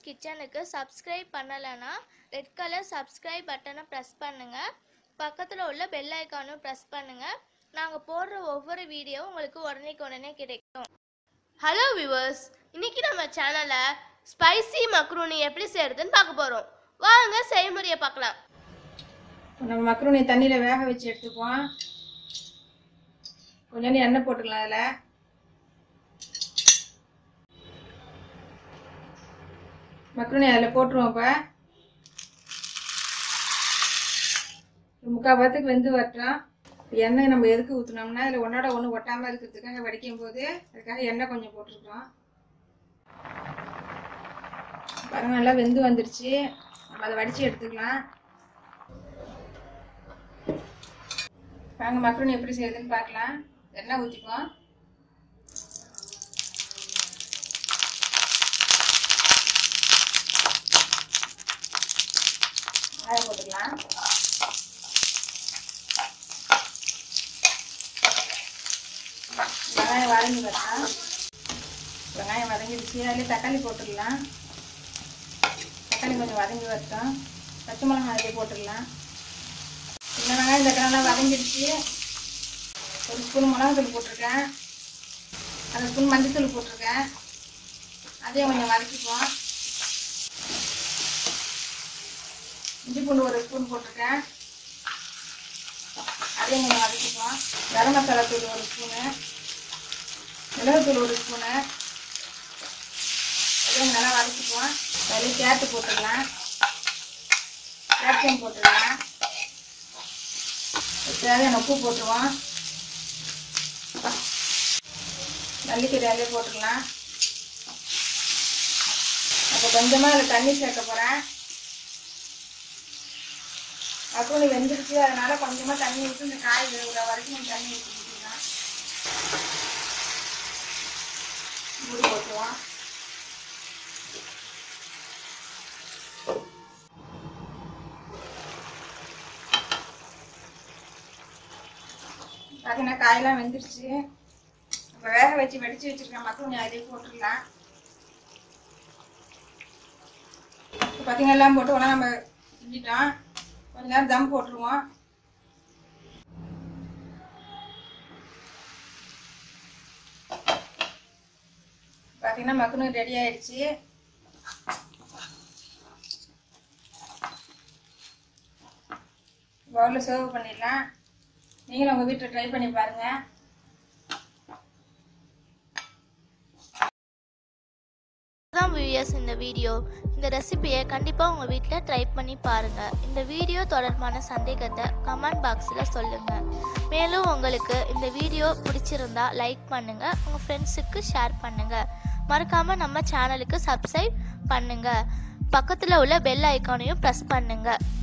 கிச்சனுக்கு சப்ஸ்கிரைப் பண்ணலைன்னா red colour subscribe பட்டனை ப்ரெஸ் பண்ணுங்க பக்கத்தில் உள்ள பெல் ஐக்கானும் ப்ரெஸ் பண்ணுங்க நாங்கள் போடுற ஒவ்வொரு வீடியோவும் உங்களுக்கு உடனேக்கு உடனே கிடைக்கும் ஹலோ வியூவர்ஸ் இன்னைக்கு நம்ம சேனலில் ஸ்பைசி மக்ரூனி எப்படி செய்யறதுன்னு பார்க்க போகிறோம் வாங்க செய்முறையை பார்க்கலாம் நம்ம மக்ரூனி தண்ணியில் வேக வச்சு எடுத்துக்குவோம் கொஞ்சோண்டு எண்ணெய் போட்டுக்கலாம் அதில் மக்ரூனி அதில் போட்டுருவோம் இப்போ முக்கால் பாத்துக்கு வெந்து வரட்டும் எண்ணெய் நம்ம எதுக்கு ஊற்றினோம்னா இதில் ஒன்றோட ஒன்று ஒட்டாமல் இருக்கிறதுக்காக வடிக்கும் போது அதுக்காக எண்ணெய் கொஞ்சம் போட்டிருக்கோம் பாருங்க நல்லா வெந்து வந்துருச்சு நம்ம அதை வடித்து எடுத்துக்கலாம் வாங்க மக்ரூனி எப்படி செய்யுதுன்னு பார்க்கலாம் எண்ணெய் ஊற்றிக்குவோம் வெங்காயம் போட்டுக்கலாம் வெங்காயம் வதங்கி வரலாம் வெங்காயம் வதங்கிடுச்சு அதுலேயே தக்காளி போட்டுடலாம் தக்காளி கொஞ்சம் வதங்கி வரட்டும் பச்சை மிளகாய் அதிலே போட்டுடலாம் இந்த வெங்காயம் தக்காளிலாம் வதங்கிடுச்சு ஒரு ஸ்பூன் மிளகாத்தூள் போட்டிருக்கேன் அரை ஸ்பூன் மஞ்சத்தூள் போட்டிருக்கேன் அதையும் கொஞ்சம் வதக்கிக்குவோம் இஞ்சி பூண்டு ஒரு ஸ்பூன் போட்டிருக்கேன் அதையும் கொஞ்சம் வதக்கிக்குவோம் கரம் மசாலா தூள் ஒரு ஸ்பூனு மிளகுத்தூள் ஒரு ஸ்பூனு அதையும் நல்லா வதக்கிக்குவோம் அதில் கேரட்டு போட்டுடலாம் கேப்சியம் போட்டுடலாம் தேவையான உப்பு போட்டுருவோம் மல்லிக்கீரை அதிலே போட்டுக்கலாம் அப்போ கொஞ்சமாக அதில் தண்ணி சேர்க்க போகிறேன் அப்புறம் வெந்துருச்சு அதனால கொஞ்சமாக தண்ணி ஊற்றி இந்த காய் வேகிற வரைக்கும் தண்ணி ஊற்றிக்கலாம் மூடி போட்டுருவோம் பார்த்தீங்கன்னா காயெல்லாம் வெந்துருச்சு இப்போ வேக வச்சு வடித்து வச்சுருக்கேன் மக்கள் அதிலே போட்டுடலாம் இப்போ பார்த்தீங்கன்னா எல்லாம் போட்டு உடனே நம்ம செஞ்சிட்டோம் கொஞ்ச நேரம் தம் போட்டுருவோம் பார்த்தீங்கன்னா மக்களும் ரெடி ஆயிடுச்சு பவுலில் சர்வ் பண்ணிடலாம் நீங்களும் உங்கள் வீட்டில் ட்ரை பண்ணி பாருங்கள் தான் வியூயர்ஸ் இந்த வீடியோ இந்த ரெசிபியை கண்டிப்பாக உங்கள் வீட்டில் ட்ரை பண்ணி பாருங்கள் இந்த வீடியோ தொடர்பான சந்தேகத்தை கமெண்ட் பாக்ஸில் சொல்லுங்கள் மேலும் உங்களுக்கு இந்த வீடியோ பிடிச்சிருந்தா லைக் பண்ணுங்கள் உங்கள் ஃப்ரெண்ட்ஸுக்கு ஷேர் பண்ணுங்கள் மறக்காமல் நம்ம சேனலுக்கு சப்ஸ்கிரைப் பண்ணுங்கள் பக்கத்தில் உள்ள பெல் ஐக்கானையும் ப்ரெஸ் பண்ணுங்கள்